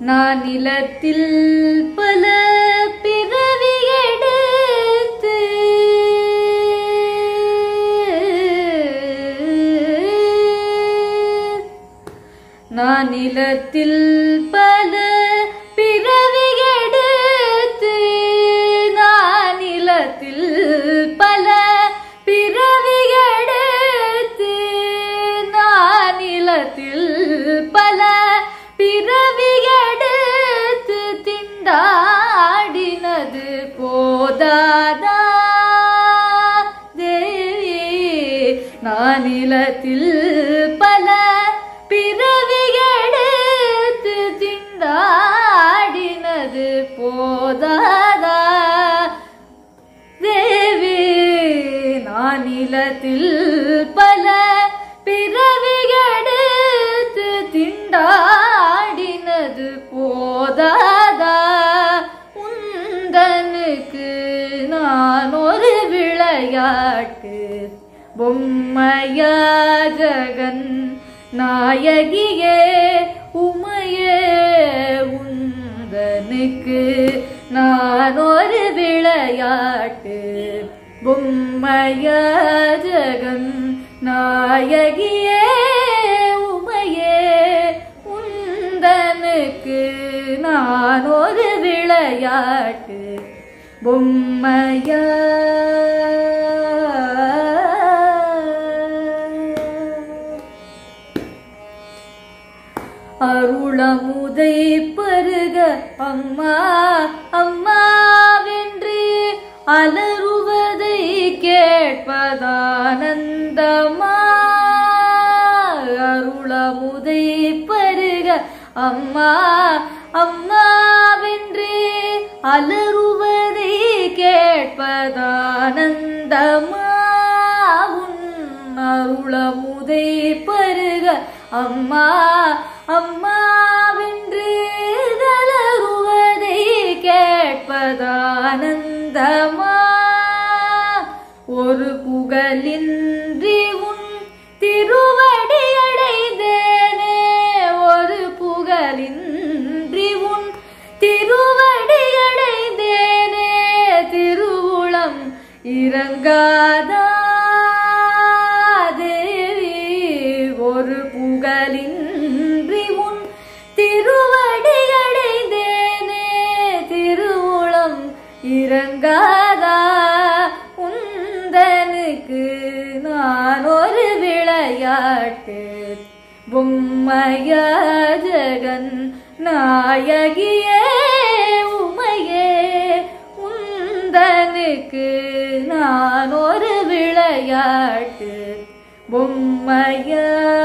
நான் நிலத்தில் பல பிறவி எடுத்து நான் நிலத்தில் பல பிறவி எடுத்து நான் நிலத்தில் பல பிறவி எடுத்து நான் நிலத்தில் பல பிறவி எடுத்து திண்டாடினது போதாதா தேவி நான் நிலத்தில் பல பிறவி எடுத்து திண்டாடினது போதாதா தேவி நான் நிலத்தில் பல பிறவி எடுத்து திண்டாடினது போதாதா உந்தனுக்கு நான் ஒரு விளையாட்டு பொம்மையா ஜகன் நாயகியே உமையே உந்தனுக்கு நான் ஒரு விளையாட்டு பொம்மையா ஜகன் நாயகியே உமையே உந்தனுக்கு நான் ஒரு விளையாட்டு பொம்மையா அருளமுதை பருக அம்மா அம்மாவென்று அலறுவதை கேட்பதானந்தமா அருளமுதை பருக அம்மா அம்மாவென்று அலறுவதை கேட்பதானந்தமா உன் அருளமுதை பருக அம்மா அம்மாவென்று தளருவதை கேட்பதானந்தமா ஒரு புகழின்றி உன் திருவடி அடைந்தேனே ஒரு புகழின்றி உன் திருவடி அடைந்தேனே திருவுளம் இறங்காதா தேவி ஒரு புகழின்றி உன் திருவடி அடைந்தேனே திருவுளம் இறங்காதா உந்தனுக்கு நான் ஒரு விளையாட்டு பொம்மையா ஜகன் நாயகியே உமையே உந்தனுக்கு நான் ஒரு விளையாட்டு பொம்மையா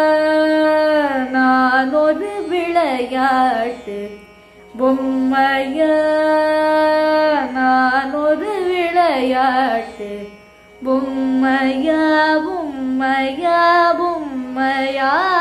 நான் ஒரு விளையாட்டு பொம்மையா நான் ஒரு விளையாட்டு பொம்மையா பொம்மையா பொம்மையா